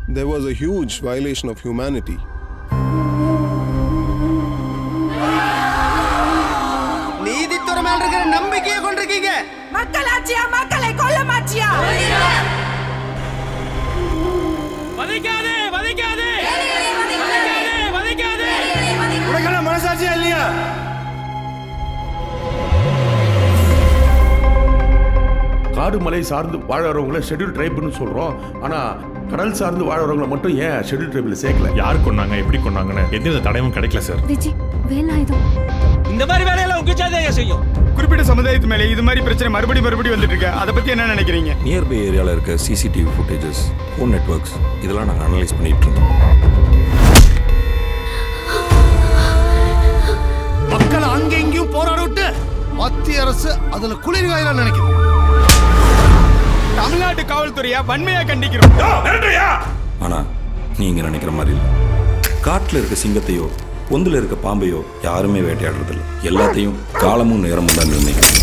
there was a huge violation of humanity. நீதித்துறை மேல இருக்கிற நம்பிக்கையை கொண்டிருக்கீங்க மக்களாட்சியா மக்களை கொல்லமாட்சியா வதைக்காதே வதைக்காதே வதைக்காதே வதைக்காதே உனக்கெல்லாம் மனசாட்சியா இல்லையா காடு மலை சார்ந்து வாழறவங்கள ஷெட்யூல் ட்ரைப்னு சொல்றோம் ஆனா கடல் சார்ந்து வாழறவங்கள மட்டும் ஏன் ஷெட்யூல் ட்ரைப்ல சேர்க்கல யார் கொண்டாங்க எப்படி கொண்டாங்கன்னு எந்தவித தடயமும் கிடைக்கல சார் விஜி வேலாயுதம் இந்த மாதிரி வேலையெல்லாம் உங்க சாதே செய்யும் குறிப்பிட்ட சமுதாயத்து மேலே இது மாதிரி பிரச்சனை மறுபடியும் மறுபடியும் வந்துட்டு இருக்கு அதை பத்தி என்ன நினைக்கிறீங்க நியர்பை ஏரியாவில் இருக்க சிசிடிவி ஃபுட்டேஜஸ் ஃபோன் நெட்ஒர்க்ஸ் இதெல்லாம் நாங்கள் அனலைஸ் பண்ணிட்டு இருந்தோம் மக்களை அங்க இங்கேயும் போராட விட்டு மத்திய அரசு அதுல குளிர் காயிலா நினைக்குது தமிழ்நாட்டு காவல்துறையா வன்மையா கண்டிக்கிறோம் ஆனால் நீங்கள் நினைக்கிற மாதிரி இல்லை காட்டில் இருக்க சிங்கத்தையோ பொந்தில் இருக்க பாம்பையோ யாருமே வேட்டையாடுறதில்ல எல்லாத்தையும் காலமும் நேரமும் தான் நிர்ணயிக்கும்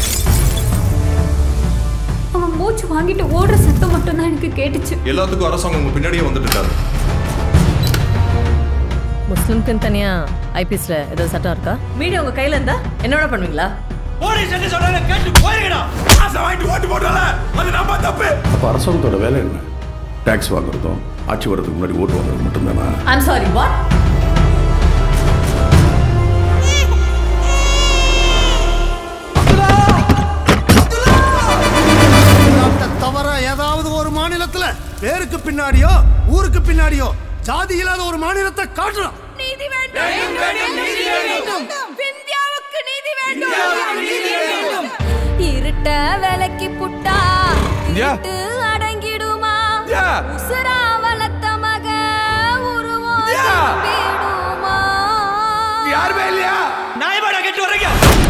அவன் மூச்சு வாங்கிட்டு ஓடுற சத்தம் மட்டும் தான் எனக்கு கேட்டுச்சு எல்லாத்துக்கும் அரசாங்கம் உங்க பின்னாடியே வந்துட்டு இருக்காரு முஸ்லிம்க்குன்னு தனியா ஐபிஎஸ்ல ஏதாவது சட்டம் இருக்கா மீடியா உங்க கையில இருந்தா என்னோட பண்ணுவீங்களா போலீஸ் என்ன சொல்றாங்க கேட்டு போயிருங்கடா காசை வாங்கிட்டு ஓட்டு போட்டால அது நம்ம தப்பு அப்ப அரசாங்கத்தோட வேலை என்ன டாக்ஸ் வாங்குறதும் ஆட்சி வர்றதுக்கு முன்னாடி ஓட்டு வாங்குறது மட்டும்தானா ஐம் சாரி வாட் தவிர ஏதாவது ஒரு மாநிலத்துல பேருக்கு பின்னாடியோ ஊருக்கு பின்னாடியோ ஜாதி இல்லாத ஒரு மாநிலத்தை காட்டலாம் நீதி வேண்டும் நீதி வேண்டும் விந்தியாவுக்கு நீதி வேண்டும் இருட்ட விலக்கி புட்டா இந்தியா. இருட்டு அடங்கிடுமா இந்தியா. உசுரா வளர்த்த மக உருவம் இந்தியா. தம்பிடுமா யாருமே இல்லையா நாயமாடா கேட்டு வரீங்க